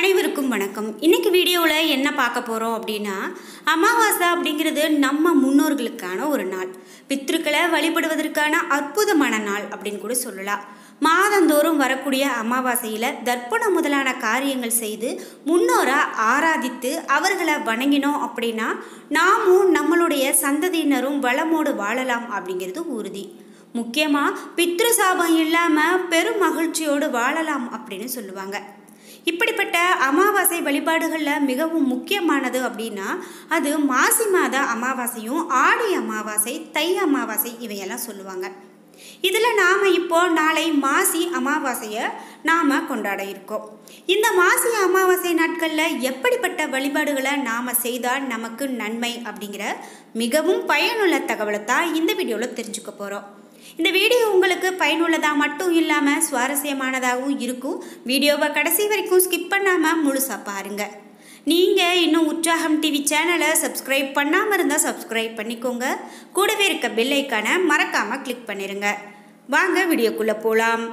அனைவருக்கும் வணக்கம் இன்னைக்கு வீடியோவில் என்ன பார்க்க போகிறோம் அப்படின்னா அமாவாசை அப்படிங்கிறது நம்ம முன்னோர்களுக்கான ஒரு நாள் பித்ருக்களை வழிபடுவதற்கான அற்புதமான நாள் அப்படின்னு கூட சொல்லலாம் மாதந்தோறும் வரக்கூடிய அமாவாசையில் தர்ப்பணம் முதலான காரியங்கள் செய்து முன்னோரை ஆராதித்து அவர்களை வணங்கினோம் அப்படின்னா நாமும் நம்மளுடைய சந்ததியினரும் வளமோடு வாழலாம் அப்படிங்கிறது உறுதி முக்கியமாக பித்ரு சாபம் இல்லாமல் பெரும் மகிழ்ச்சியோடு வாழலாம் அப்படின்னு சொல்லுவாங்க இப்படிப்பட்ட அமாவாசை வழிபாடுகளில் மிகவும் முக்கியமானது அப்படின்னா அது மாசி மாத அமாவாசையும் ஆடி அமாவாசை தை அமாவாசை இவையெல்லாம் சொல்லுவாங்க இதில் நாம் இப்போ நாளை மாசி அமாவாசையை நாம் கொண்டாட இருக்கோம் இந்த மாசி அமாவாசை நாட்களில் எப்படிப்பட்ட வழிபாடுகளை நாம் செய்தால் நமக்கு நன்மை அப்படிங்கிற மிகவும் பயனுள்ள தகவலை தான் இந்த வீடியோவில் தெரிஞ்சுக்க போகிறோம் இந்த வீடியோ உங்களுக்கு பயனுள்ளதாக மட்டும் இல்லாமல் சுவாரஸ்யமானதாகவும் இருக்கும் வீடியோவை கடைசி வரைக்கும் ஸ்கிப் பண்ணாமல் முழுசாக பாருங்கள் நீங்கள் இன்னும் உற்சாகம் டிவி சேனலை சப்ஸ்கிரைப் பண்ணாமல் இருந்தால் சப்ஸ்கிரைப் பண்ணிக்கோங்க கூடவே இருக்க பெல் ஐக்கானை மறக்காமல் கிளிக் பண்ணிடுங்க வாங்க வீடியோக்குள்ளே போகலாம்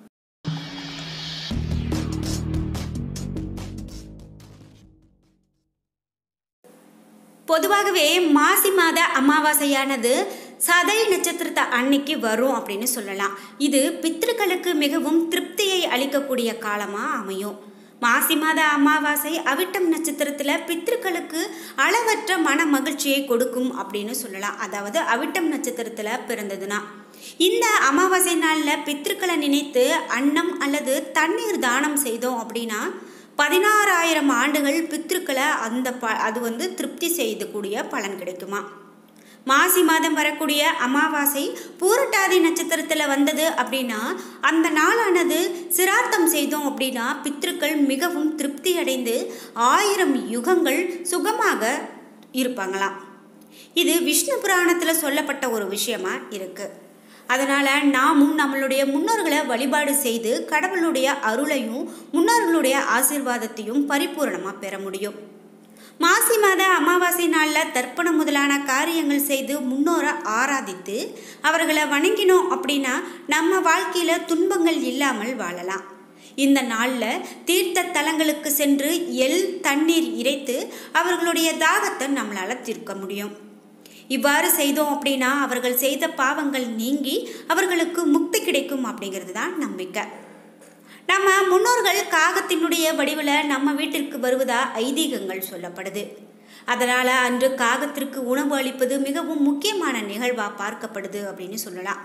பொதுவாகவே மாசி மாத அமாவாசையானது சதை நட்சத்திரத்தை அன்னைக்கு வரும் அப்படின்னு சொல்லலாம் இது பித்ருக்களுக்கு மிகவும் திருப்தியை அளிக்கக்கூடிய காலமாக அமையும் மாசி மாத அமாவாசை அவிட்டம் நட்சத்திரத்தில் பித்ருக்களுக்கு அளவற்ற மன மகிழ்ச்சியை கொடுக்கும் அப்படின்னு சொல்லலாம் அதாவது அவிட்டம் நட்சத்திரத்தில் பிறந்ததுன்னா இந்த அமாவாசை நாளில் பித்ருக்களை நினைத்து அன்னம் அல்லது தண்ணீர் தானம் செய்தோம் அப்படின்னா பதினாறாயிரம் ஆண்டுகள் பித்ருக்களை அந்த ப அது வந்து திருப்தி செய்யக்கூடிய பலன் கிடைக்குமா மாசி மாதம் வரக்கூடிய அமாவாசை பூரட்டாதி நட்சத்திரத்தில் வந்தது அப்படின்னா அந்த நாளானது சிராத்தம் செய்தோம் அப்படின்னா பித்ருக்கள் மிகவும் திருப்தி அடைந்து ஆயிரம் யுகங்கள் சுகமாக இருப்பாங்களாம் இது விஷ்ணு புராணத்தில் சொல்லப்பட்ட ஒரு விஷயமா இருக்குது அதனால் நாமும் நம்மளுடைய முன்னோர்களை வழிபாடு செய்து கடவுளுடைய அருளையும் முன்னோர்களுடைய ஆசிர்வாதத்தையும் பரிபூரணமாக பெற முடியும் மாசி மாத அமாவாசை நாளில் தர்ப்பணம் முதலான காரியங்கள் செய்து முன்னோரை ஆராதித்து அவர்களை வணங்கினோம் அப்படின்னா நம்ம வாழ்க்கையில் துன்பங்கள் இல்லாமல் வாழலாம் இந்த நாளில் தீர்த்த தலங்களுக்கு சென்று எள் தண்ணீர் இறைத்து அவர்களுடைய தாகத்தை நம்மளால் தீர்க்க முடியும் இவ்வாறு செய்தோம் அப்படின்னா அவர்கள் செய்த பாவங்கள் நீங்கி அவர்களுக்கு முக்தி கிடைக்கும் அப்படிங்கிறது தான் நம்பிக்கை நம்ம முன்னோர்கள் காகத்தினுடைய வடிவில் நம்ம வீட்டிற்கு வருவதா ஐதீகங்கள் சொல்லப்படுது அதனால் அன்று காகத்திற்கு உணவு அளிப்பது மிகவும் முக்கியமான நிகழ்வாக பார்க்கப்படுது அப்படின்னு சொல்லலாம்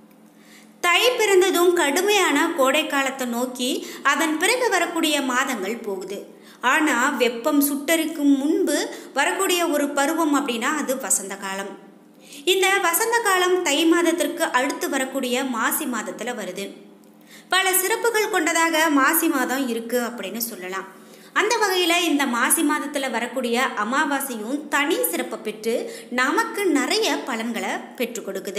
தை பிறந்ததும் கடுமையான கோடை காலத்தை நோக்கி அதன் பிறகு வரக்கூடிய மாதங்கள் போகுது ஆனால் வெப்பம் சுட்டரிக்கும் முன்பு வரக்கூடிய ஒரு பருவம் அப்படின்னா அது வசந்த காலம் இந்த வசந்த காலம் தை மாதத்திற்கு அடுத்து வரக்கூடிய மாசி மாதத்தில் வருது பல சிறப்புகள் கொண்டதாக மாசி மாதம் இருக்குது அப்படின்னு சொல்லலாம் அந்த வகையில் இந்த மாசி மாதத்தில் வரக்கூடிய அமாவாசையும் தனி சிறப்பை பெற்று நமக்கு நிறைய பலன்களை பெற்றுக் கொடுக்குது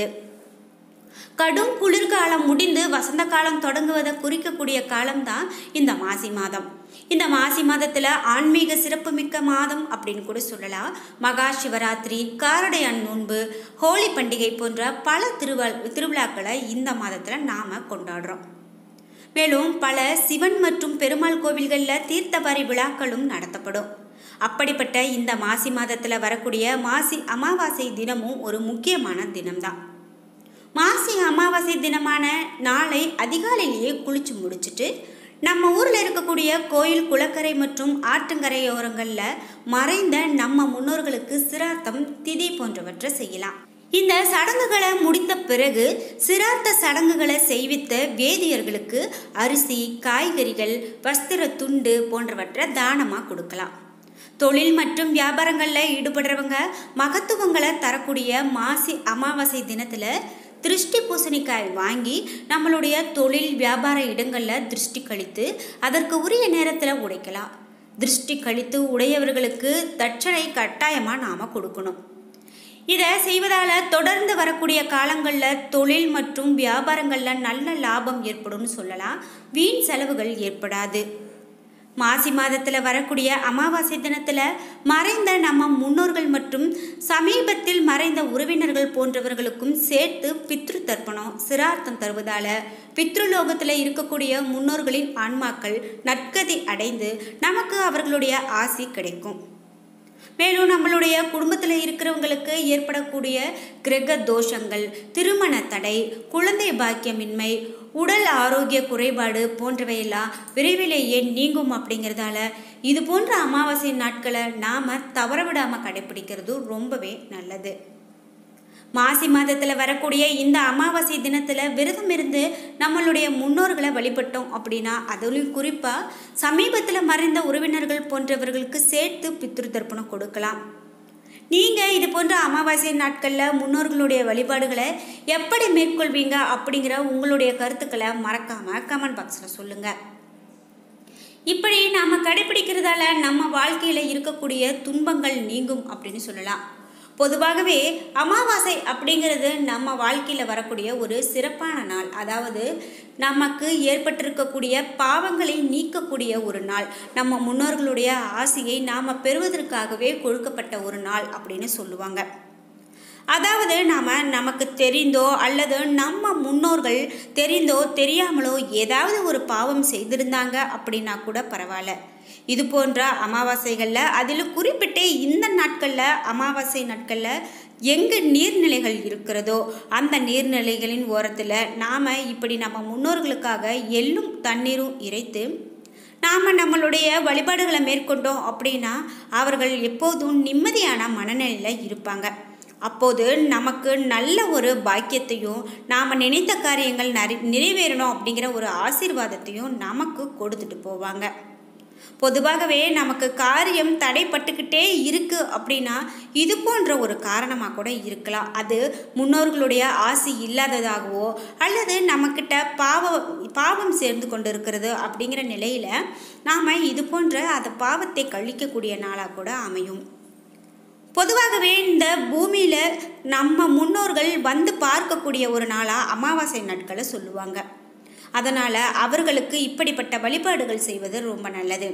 கடும் குளிர்காலம் முடிந்து வசந்த காலம் தொடங்குவதை குறிக்கக்கூடிய காலம்தான் இந்த மாசி மாதம் இந்த மாசி மாதத்தில் ஆன்மீக சிறப்புமிக்க மாதம் அப்படின்னு கூட சொல்லலாம் மகா சிவராத்திரி காரடையான் நோன்பு ஹோலி பண்டிகை போன்ற பல திருவா திருவிழாக்களை இந்த மாதத்தில் நாம் கொண்டாடுறோம் மேலும் பல சிவன் மற்றும் பெருமாள் கோவில்களில் தீர்த்தவாரி விழாக்களும் நடத்தப்படும் அப்படிப்பட்ட இந்த மாசி மாதத்தில் வரக்கூடிய மாசி அமாவாசை தினமும் ஒரு முக்கியமான தினம்தான் மாசி அமாவாசை தினமான நாளை அதிகாலையிலேயே குளிச்சு முடிச்சுட்டு நம்ம ஊரில் இருக்கக்கூடிய கோயில் குளக்கரை மற்றும் ஆற்றங்கரையோரங்களில் மறைந்த நம்ம முன்னோர்களுக்கு சிராத்தம் திதி போன்றவற்றை செய்யலாம் இந்த சடங்குகளை முடித்த பிறகு சிராத்த சடங்குகளை செய்வித்த வேதியர்களுக்கு அரிசி காய்கறிகள் வஸ்திர துண்டு போன்றவற்றை தானமாக கொடுக்கலாம் தொழில் மற்றும் வியாபாரங்களில் ஈடுபடுறவங்க மகத்துவங்களை தரக்கூடிய மாசி அமாவாசை தினத்தில் திருஷ்டி பூசணிக்காய் வாங்கி நம்மளுடைய தொழில் வியாபார இடங்களில் திருஷ்டி கழித்து அதற்கு உரிய நேரத்தில் உடைக்கலாம் திருஷ்டி கழித்து உடையவர்களுக்கு தட்சணை கட்டாயமாக நாம் கொடுக்கணும் இதை செய்வதால் தொடர்ந்து வரக்கூடிய காலங்களில் தொழில் மற்றும் வியாபாரங்களில் நல்ல லாபம் ஏற்படும்னு சொல்லலாம் வீண் செலவுகள் ஏற்படாது மாசி மாதத்தில் வரக்கூடிய அமாவாசை தினத்தில் மறைந்த நம்ம முன்னோர்கள் மற்றும் சமீபத்தில் மறைந்த உறவினர்கள் போன்றவர்களுக்கும் சேர்த்து பித்ரு தர்ப்பணம் சிரார்த்தம் தருவதால பித்ருலோகத்தில் இருக்கக்கூடிய முன்னோர்களின் ஆன்மாக்கள் நற்கதி அடைந்து நமக்கு அவர்களுடைய ஆசி கிடைக்கும் மேலும் நம்மளுடைய குடும்பத்தில் இருக்கிறவங்களுக்கு ஏற்படக்கூடிய கிரக தோஷங்கள் திருமண தடை குழந்தை பாக்கியமின்மை உடல் ஆரோக்கிய குறைபாடு போன்றவையெல்லாம் விரைவிலேயே நீங்கும் அப்படிங்கிறதால இது போன்ற அமாவாசை நாட்களை நாம் தவற விடாமல் கடைபிடிக்கிறது ரொம்பவே நல்லது மாசி மாதத்தில் வரக்கூடிய இந்த அமாவாசை தினத்தில் விரதம் இருந்து நம்மளுடைய முன்னோர்களை வழிபட்டோம் அப்படின்னா அதுலேயும் குறிப்பாக சமீபத்தில் மறைந்த உறவினர்கள் போன்றவர்களுக்கு சேர்த்து பித்ரு தர்ப்பணம் கொடுக்கலாம் நீங்கள் இது போன்ற அமாவாசை நாட்களில் முன்னோர்களுடைய வழிபாடுகளை எப்படி மேற்கொள்வீங்க அப்படிங்கிற உங்களுடைய கருத்துக்களை மறக்காமல் கமெண்ட் பாக்ஸில் சொல்லுங்கள் இப்படி நாம் கடைபிடிக்கிறதால நம்ம வாழ்க்கையில் இருக்கக்கூடிய துன்பங்கள் நீங்கும் அப்படின்னு சொல்லலாம் பொதுவாகவே அமாவாசை அப்படிங்கிறது நம்ம வாழ்க்கையில் வரக்கூடிய ஒரு சிறப்பான நாள் அதாவது நமக்கு ஏற்பட்டிருக்கக்கூடிய பாவங்களை நீக்கக்கூடிய ஒரு நாள் நம்ம முன்னோர்களுடைய ஆசையை நாம் பெறுவதற்காகவே கொடுக்கப்பட்ட ஒரு நாள் அப்படின்னு சொல்லுவாங்க அதாவது நாம் நமக்கு தெரிந்தோ அல்லது நம்ம முன்னோர்கள் தெரிந்தோ தெரியாமலோ ஏதாவது ஒரு பாவம் செய்திருந்தாங்க அப்படின்னா கூட பரவாயில்ல இது போன்ற அமாவாசைகளில் அதில் குறிப்பிட்டு இந்த நாட்களில் அமாவாசை நாட்களில் எங்கே நீர்நிலைகள் இருக்கிறதோ அந்த நீர்நிலைகளின் ஓரத்தில் நாம் இப்படி நம்ம முன்னோர்களுக்காக எள்ளும் தண்ணீரும் இறைத்து நாம் நம்மளுடைய வழிபாடுகளை மேற்கொண்டோம் அப்படின்னா அவர்கள் எப்போதும் நிம்மதியான மனநிலையில் இருப்பாங்க அப்போது நமக்கு நல்ல ஒரு பாக்கியத்தையும் நாம் நினைத்த காரியங்கள் நிறை நிறைவேறணும் அப்படிங்கிற ஒரு ஆசீர்வாதத்தையும் நமக்கு கொடுத்துட்டு போவாங்க பொதுவாகவே நமக்கு காரியம் தடைப்பட்டுக்கிட்டே இருக்கு அப்படின்னா இது போன்ற ஒரு காரணமாக கூட இருக்கலாம் அது முன்னோர்களுடைய ஆசி இல்லாததாகவோ அல்லது நம்மக்கிட்ட பாவம் பாவம் சேர்ந்து கொண்டு இருக்கிறது அப்படிங்கிற நிலையில் நாம் இது போன்ற அந்த பாவத்தை கழிக்கக்கூடிய நாளாக கூட அமையும் பொதுவாகவே இந்த பூமியில் நம்ம முன்னோர்கள் வந்து பார்க்கக்கூடிய ஒரு நாளாக அமாவாசை நாட்களை சொல்லுவாங்க அதனால் அவர்களுக்கு இப்படிப்பட்ட வழிபாடுகள் செய்வது ரொம்ப நல்லது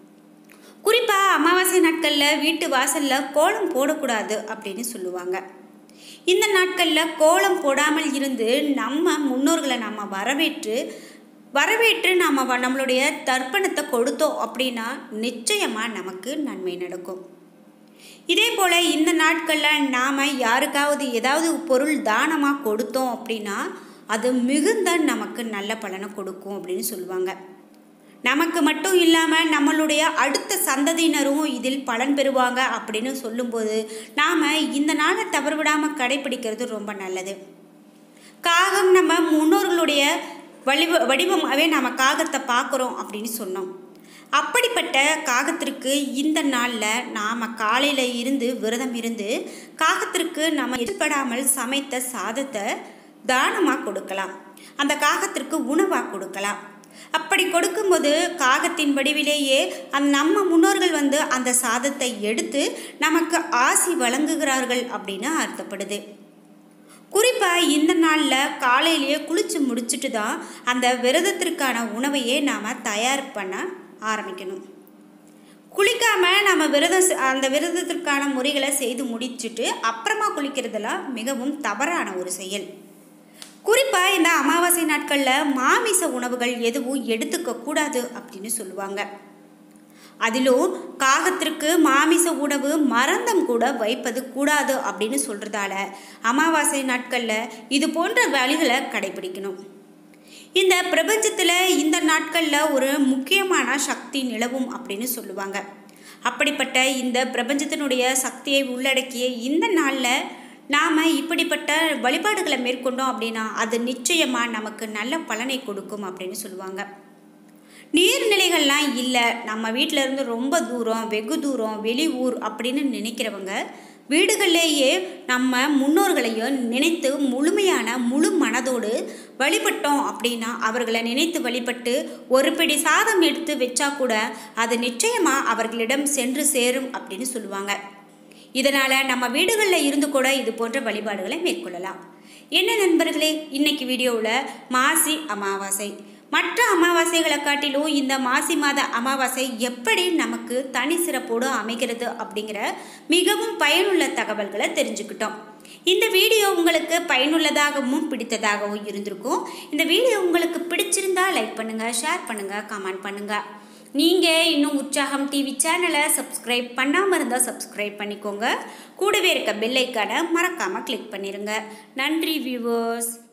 குறிப்பாக அமாவாசை நாட்களில் வீட்டு வாசலில் கோலம் போடக்கூடாது அப்படின்னு சொல்லுவாங்க இந்த நாட்களில் கோலம் போடாமல் இருந்து நம்ம முன்னோர்களை நம்ம வரவேற்று வரவேற்று நாம் நம்மளுடைய தர்ப்பணத்தை கொடுத்தோம் அப்படின்னா நிச்சயமாக நமக்கு நன்மை நடக்கும் இதே போல் இந்த நாட்களில் நாம் யாருக்காவது ஏதாவது பொருள் தானமாக கொடுத்தோம் அப்படின்னா அது மிகுந்த நமக்கு நல்ல பலனை கொடுக்கும் அப்படின்னு சொல்லுவாங்க நமக்கு மட்டும் இல்லாமல் நம்மளுடைய அடுத்த சந்ததியினரும் இதில் பலன் பெறுவாங்க அப்படின்னு சொல்லும்போது நாம் இந்த நாளை தவறுவிடாமல் கடைபிடிக்கிறது ரொம்ப நல்லது காகம் நம்ம முன்னோர்களுடைய வடிவ வடிவமாகவே நம்ம காகத்தை பார்க்குறோம் அப்படின்னு சொன்னோம் அப்படிப்பட்ட காகத்திற்கு இந்த நாளில் நாம் காலையில் இருந்து விரதம் இருந்து காகத்திற்கு நம்ம எதிர்படாமல் சமைத்த சாதத்தை தானமாக கொடுக்கலாம் அந்த காகத்திற்கு உணவாக கொடுக்கலாம் அப்படி கொடுக்கும்போது காகத்தின் வடிவிலேயே அந்த நம்ம முன்னோர்கள் வந்து அந்த சாதத்தை எடுத்து நமக்கு ஆசி வழங்குகிறார்கள் அப்படின்னு அர்த்தப்படுது குறிப்பாக இந்த நாளில் காலையிலேயே குளித்து முடிச்சுட்டு தான் அந்த விரதத்திற்கான உணவையே நாம் தயார் பண்ண ஆரம்பிக்கணும் குளிக்காமல் நம்ம விரதம் அந்த விரதத்திற்கான முறைகளை செய்து முடிச்சுட்டு அப்புறமா குளிக்கிறதெல்லாம் மிகவும் தவறான ஒரு செயல் குறிப்பாக இந்த அமாவாசை நாட்களில் மாமிச உணவுகள் எதுவும் எடுத்துக்க கூடாது அப்படின்னு சொல்லுவாங்க அதிலும் காகத்திற்கு மாமிச உணவு மறந்தம் கூட வைப்பது கூடாது அப்படின்னு சொல்கிறதால அமாவாசை நாட்களில் இது போன்ற வழிகளை கடைபிடிக்கணும் இந்த பிரபஞ்சத்தில் இந்த நாட்களில் ஒரு முக்கியமான சக்தி நிலவும் அப்படின்னு சொல்லுவாங்க அப்படிப்பட்ட இந்த பிரபஞ்சத்தினுடைய சக்தியை உள்ளடக்கிய இந்த நாளில் நாம் இப்படிப்பட்ட வழிபாடுகளை மேற்கொண்டோம் அப்படின்னா அது நிச்சயமாக நமக்கு நல்ல பலனை கொடுக்கும் அப்படின்னு சொல்லுவாங்க நீர்நிலைகள்லாம் இல்லை நம்ம வீட்டில் இருந்து ரொம்ப தூரம் வெகு தூரம் வெளி ஊர் அப்படின்னு நினைக்கிறவங்க வீடுகளிலேயே நம்ம முன்னோர்களையும் நினைத்து முழுமையான முழு மனதோடு வழிபட்டோம் அப்படின்னா அவர்களை நினைத்து வழிபட்டு ஒரு பிடி சாதம் எடுத்து வச்சா கூட அது நிச்சயமாக அவர்களிடம் சென்று சேரும் அப்படின்னு சொல்லுவாங்க இதனால் நம்ம வீடுகளில் இருந்து கூட இது போன்ற வழிபாடுகளை மேற்கொள்ளலாம் என்ன நண்பர்களே இன்னைக்கு வீடியோவில் மாசி அமாவாசை மற்ற அமாவாசைகளை காட்டிலும் இந்த மாசி மாத அமாவாசை எப்படி நமக்கு தனி சிறப்போடு அமைகிறது அப்படிங்கிற மிகவும் பயனுள்ள தகவல்களை தெரிஞ்சுக்கிட்டோம் இந்த வீடியோ உங்களுக்கு பயனுள்ளதாகவும் பிடித்ததாகவும் இருந்திருக்கும் இந்த வீடியோ உங்களுக்கு பிடிச்சிருந்தா லைக் பண்ணுங்கள் ஷேர் பண்ணுங்கள் கமெண்ட் பண்ணுங்கள் நீங்கள் இன்னும் உற்சாகம் டிவி சேனலை சப்ஸ்கிரைப் பண்ணாமல் இருந்தால் சப்ஸ்கிரைப் பண்ணிக்கோங்க கூடவே இருக்க பெல் ஐக்கானை மறக்காமல் கிளிக் பண்ணிடுங்க நன்றி வியூவர்ஸ்